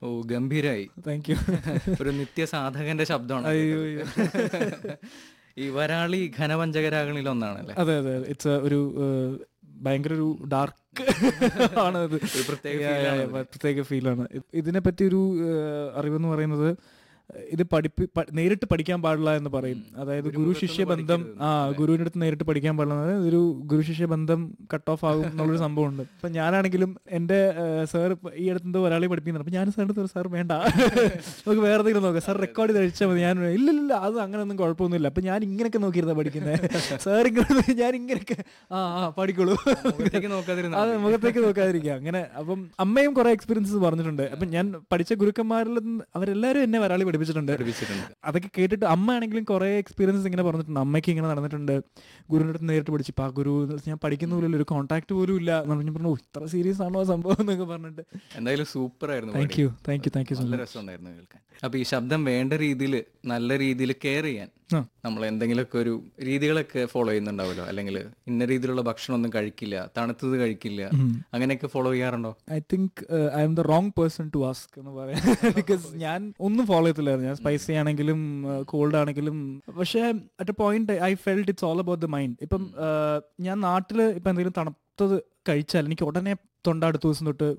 Oh ഗംഭീരായി thank you ഒരു നിത്യസാധകന്റെ ശബ്ദമാണ് അയ്യോ ഈ വരാളി ഘനവഞ്ചകരാകളിൽ ഒന്നാണല്ലേ അതെ അതെ ഇറ്റ്സ് ഒരു ഏഹ്, ഭയങ്കര ഒരു ഡാർക്ക് ആണ് അത് ഒരു പ്രത്യേക Yeah, feel yeah, ആണ് yeah, പ്രത്യേക ഫീലാണ് ഇതിനെ പറ്റി ഒരു ഏഹ്, അറിവെന്ന് പറയുന്നത് ഇത് പഠിപ്പി പ- നേരിട്ട് പഠിക്കാൻ പാടില്ല എന്ന് പറയും അതായത് ഗുരു ശിഷ്യ ബന്ധം ആ ഗുരുവിന്റെ അടുത്ത് നേരിട്ട് പഠിക്കാൻ പാടില്ല എന്ന് പറഞ്ഞാൽ ഇതൊരു ഗുരു ശിഷ്യ ബന്ധം കട്ട് ഓഫ് ആകും എന്നുള്ളൊരു സംഭവമുണ്ട് ഇപ്പൊ ഞാനാണെങ്കിലും എന്റെ സാർ ഈ അടുത്ത് എന്തോ ഒരാളെ പഠിപ്പിക്കുന്നുണ്ട് അപ്പൊ ഞാൻ സാറിന്റെ അടുത്ത് സാർ വേണ്ട നമുക്ക് വേറെ എന്തെങ്കിലും നോക്കാം സാർ റെക്കോർഡ് ചെയ്ത് കഴിച്ചാൽ മതി ഞാൻ ഇല്ല ഇല്ല അത് അങ്ങനെയൊന്നും കുഴപ്പമൊന്നുമില്ല അപ്പൊ ഞാൻ ഇങ്ങനെയൊക്കെ നോക്കിയിരുന്ന പഠിക്കുന്നത് സാർ ഇങ്ങനെ ഞാൻ ഇങ്ങനെയൊക്കെ ആ ആ പഠിക്കോളൂ മുഖത്തേക്ക് നോക്കാതിരുന്ന അതെ മുഖത്തേക്ക് നോക്കാതിരിക്കുക അങ്ങനെ അപ്പം അമ്മയും കുറെ എക്സ്പീരിയൻസസ് പറഞ്ഞിട്ടുണ്ട് അപ്പം ഞാൻ പഠിച്ച ഗുരുക്കന്മാരിൽ നിന്ന് അവരെല്ലാവരും എന്നെ വരാളി പഠിപ്പിച്ചിട്ടുണ്ട് പഠിപ്പിച്ചിട്ടുണ്ട് അതൊക്കെ കേട്ടിട്ട് അമ്മ ആണെങ്കിലും കുറെ എക്സ്പീരിയൻസസ് ഇങ്ങനെ പറഞ്ഞിട്ടുണ്ട് അമ്മയ്ക്ക് ഇങ്ങനെ നടന്നിട്ടുണ്ട് ഗുരുവിൻ്റെ അടുത്ത് നേരിട്ട് പഠിച്ചു ഇപ്പം ആ ഗുരു എന്ന് വെച്ചാൽ ഞാൻ പഠിക്കുന്ന പോലും ഒരു കോൺടാക്ട് പോലും ഇല്ല എന്ന് പറഞ്ഞു പറഞ്ഞു "ഓ, ഇത്ര സീരിയസ് ആണോ ആ സംഭവം എന്നൊക്കെ പറഞ്ഞിട്ട് എന്തായാലും സൂപ്പർ ആയിരുന്നു thank you thank you thank you so നല്ല മച്ച് രസമുണ്ടായിരുന്നു കേൾക്കാൻ അപ്പൊ ഈ ശബ്ദം വേണ്ട രീതിയിൽ നല്ല രീതിയിൽ കെയർ ചെയ്യാൻ ആ. നമ്മൾ എന്തെങ്കിലുമൊക്കെ ഒരു രീതികളൊക്കെ ഫോളോ ചെയ്യുന്നുണ്ടാവുമല്ലോ അല്ലെങ്കിൽ ഇന്ന രീതിയിലുള്ള ഭക്ഷണം ഒന്നും കഴിക്കില്ല തണുത്തത് കഴിക്കില്ല അങ്ങനെയൊക്കെ ഫോളോ ചെയ്യാറുണ്ടോ I think I am the wrong person to ask എന്ന് പറയാം ബിക്കോസ് ഞാൻ ഒന്നും ഫോളോ ചെയ്തില്ലായിരുന്നു ഞാൻ സ്പൈസി ആണെങ്കിലും കോൾഡ് ആണെങ്കിലും പക്ഷേ at a point I felt it's all about the mind ഇപ്പം uh, ഞാൻ നാട്ടിൽ ഇപ്പം എന്തെങ്കിലും തണുത്തത് കഴിച്ചാൽ എനിക്ക് ഉടനെ തൊണ്ട അടുത്ത ദിവസം തൊട്ട്